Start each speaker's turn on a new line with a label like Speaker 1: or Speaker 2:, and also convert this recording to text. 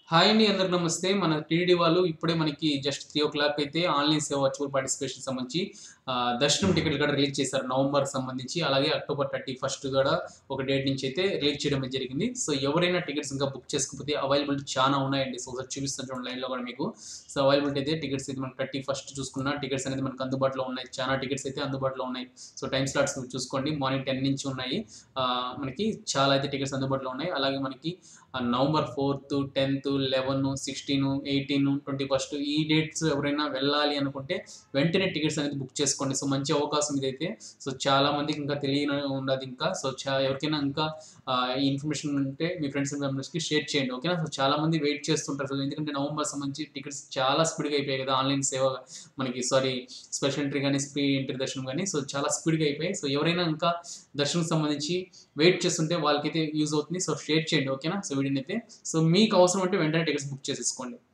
Speaker 1: hi అండి అందరికి నమస్తే మన టీడీ వాళ్ళు ఇప్పుడే మనకి జస్ట్ త్రీ ఓ క్లాక్ అయితే ఆన్లైన్ సేవ వర్చువల్ పార్టిసిపేషన్ సంబంధించి ఆ, దర్శనం టికెట్ కూడా రిలీజ్ చేశారు నవంబర్ సంబంధించి అలాగే అక్టోబర్ థర్టీ ఫస్ట్ కూడా ఒక డేట్ నుంచి అయితే రిలీజ్ చేయడం అయితే జరిగింది సో ఎవరైనా టికెట్స్ ఇంకా బుక్ చేసుకోకపోతే అవైలబిలిటీ చాలా ఉన్నాయండి సో ఒకసారి చూపిస్తాను చూడండి లైన్లో కూడా మీకు సో అవైలబిలిటీ అయితే టికెట్స్ అయితే మనకి థర్టీ ఫస్ట్ చూసుకున్నా టికెట్స్ అనేది మనకు అందుబాటులో ఉన్నాయి చాలా టికెట్స్ అయితే అందుబాటులో ఉన్నాయి సో టైం స్లాట్స్ చూసుకోండి మార్నింగ్ టెన్ నుంచి ఉన్నాయి ఆ, మనకి చాలా అయితే టికెట్స్ అందుబాటులో ఉన్నాయి అలాగే మనకి ఆ, November fourth tenth eleven sixteen eighteen twenty first ఈ డేట్స్ ఎవరైనా వెళ్ళాలి అనుకుంటే వెంటనే టికెట్స్ అనేది బుక్ చేసుకోండి సో మంచి అవకాశం ఇదైతే సో చాలా మందికి ఇంకా తెలియని ఉండదు ఇంకా సో చా ఎవరికైనా ఇంకా ఆ, ఈ ఇన్ఫర్మేషన్ ఉంటే మీ ఫ్రెండ్స్ అండ్ మెంబర్స్కి షేర్ చేయండి ఓకేనా సో చాలా మంది వెయిట్ చేస్తుంటారు సో ఎందుకంటే నవంబర్ సంబంధించి టికెట్స్ చాలా స్పీడ్గా అయిపోయాయి కదా ఆన్లైన్ సేవ మనకి సారీ స్పెషల్ ఎంట్రీ కానీ స్పీ ఎంట్రీ దర్శనం కానీ సో చాలా స్పీడ్గా అయిపోయాయి సో ఎవరైనా ఇంకా దర్శనం సంబంధించి వెయిట్ చేస్తుంటే వాళ్ళకైతే యూజ్ అవుతుంది సో షేర్ చేయండి ఓకేనా సో వీడియోని అయితే సో మీకు అవసరం అంటే వెంటనే టికెట్స్ బుక్ చేసేసుకోండి